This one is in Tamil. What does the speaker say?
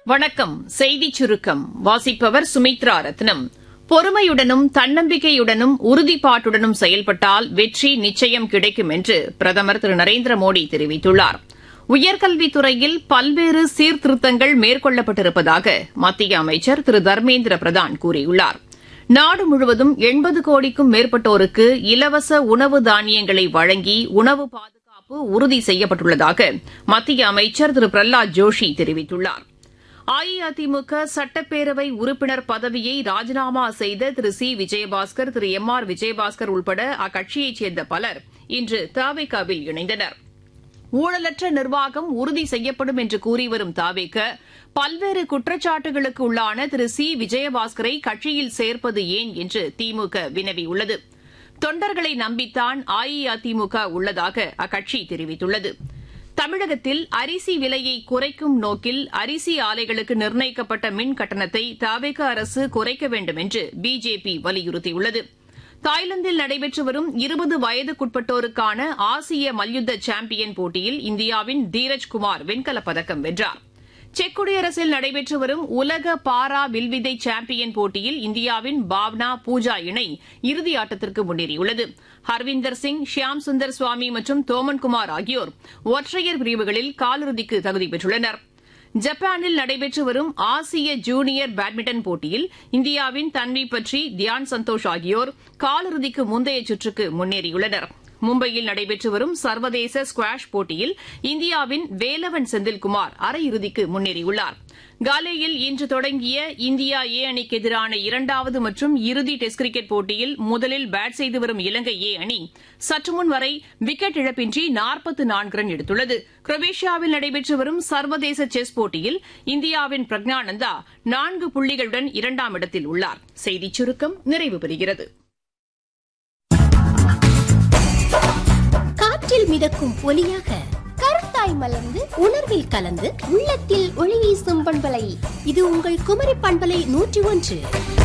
வணக்கம் செய்திச் சுருக்கம் வாசிப்பவர் சுமித்ரா ரத்னம் பொறுமையுடனும் தன்னம்பிக்கையுடனும் உறுதிப்பாட்டுடனும் செயல்பட்டால் வெற்றி நிச்சயம் கிடைக்கும் என்று பிரதமர் திரு நரேந்திர மோடி தெரிவித்துள்ளார் உயர்கல்வித்துறையில் பல்வேறு சீர்திருத்தங்கள் மேற்கொள்ளப்பட்டிருப்பதாக மத்திய அமைச்சர் திரு தர்மேந்திர பிரதான் கூறியுள்ளார் நாடு முழுவதும் எண்பது கோடிக்கும் மேற்பட்டோருக்கு இலவச உணவு தானியங்களை வழங்கி உணவு பாதுகாப்பு உறுதி செய்யப்பட்டுள்ளதாக மத்திய அமைச்சர் திரு பிரஹ்லாத் ஜோஷி தெரிவித்துள்ளார் அஇஅதிமுக சட்டப்பேரவை உறுப்பினர் பதவியை ராஜினாமா செய்த திரு சி விஜயபாஸ்கர் திரு எம் ஆர் விஜயபாஸ்கர் உள்பட அக்கட்சியைச் சேர்ந்த பலர் இன்று தாவேகாவில் இணைந்தனர் ஊழலற்ற நிர்வாகம் உறுதி செய்யப்படும் என்று கூறி வரும் தாவேக பல்வேறு குற்றச்சாட்டுகளுக்கு உள்ளான திரு சி விஜயபாஸ்கரை கட்சியில் சேர்ப்பது ஏன் என்று திமுக வினவியுள்ளது தொண்டர்களை நம்பித்தான் அஇஅதிமுக உள்ளதாக அக்கட்சி தெரிவித்துள்ளது தமிழகத்தில் அரிசி விலையை குறைக்கும் நோக்கில் அரிசி ஆலைகளுக்கு நிர்ணயிக்கப்பட்ட மின் கட்டணத்தை தவேக அரசு குறைக்க வேண்டும் என்று பிஜேபி வலியுறுத்தியுள்ளது தாய்லாந்தில் நடைபெற்று வரும் இருபது வயதுக்குட்பட்டோருக்கான ஆசிய மல்யுத்த சாம்பியன் போட்டியில் இந்தியாவின் தீரஜ் குமார் வெண்கலப் பதக்கம் வென்றார் செக் குடியரசில் நடைபெற்று வரும் உலக பாரா வில்வித்தை சாம்பியன் போட்டியில் இந்தியாவின் பாவ்னா பூஜா இணை இறுதி ஆட்டத்திற்கு முன்னேறியுள்ளது ஹர்விந்தர் சிங் ஷியாம் சுந்தர் சுவாமி மற்றும் தோமன்குமார் ஆகியோர் ஒற்றையர் பிரிவுகளில் காலிறுதிக்கு தகுதி பெற்றுள்ளனர் ஜப்பானில் நடைபெற்று வரும் ஆசிய ஜூனியர் பேட்மிண்டன் போட்டியில் இந்தியாவின் தன்வி பற்றி தியான் சந்தோஷ் ஆகியோர் காலிறுதிக்கு முந்தைய சுற்றுக்கு முன்னேறியுள்ளனா் மும்பையில் நடைபெற்று வரும் சர்வதேச ஸ்குவாஷ் போட்டியில் இந்தியாவின் வேலவன் செந்தில்குமார் அரையிறுதிக்கு முன்னேறியுள்ளார் காலேயில் இன்று தொடங்கிய இந்தியா ஏ அணிக்கு எதிரான இரண்டாவது மற்றும் இறுதி டெஸ்ட் கிரிக்கெட் போட்டியில் முதலில் பேட் செய்து வரும் இலங்கை ஏ அணி சற்றுமுன் வரை விக்கெட் இழப்பின்றி நாற்பத்து நான்கு ரன் எடுத்துள்ளது குரோவேஷியாவில் நடைபெற்று வரும் சர்வதேச செஸ் போட்டியில் இந்தியாவின் பிரக்ஞானந்தா நான்கு புள்ளிகளுடன் இரண்டாம் இடத்தில் உள்ளார் செய்திச் சுருக்கம் நிறைவு பெறுகிறது காற்றில் மிதக்கும் ஒலியாக கருத்தாய் மலர்ந்து உணர்வில் கலந்து உள்ளத்தில் ஒளி வீசும் பண்பலை இது உங்கள் குமரி பண்பலை நூற்றி ஒன்று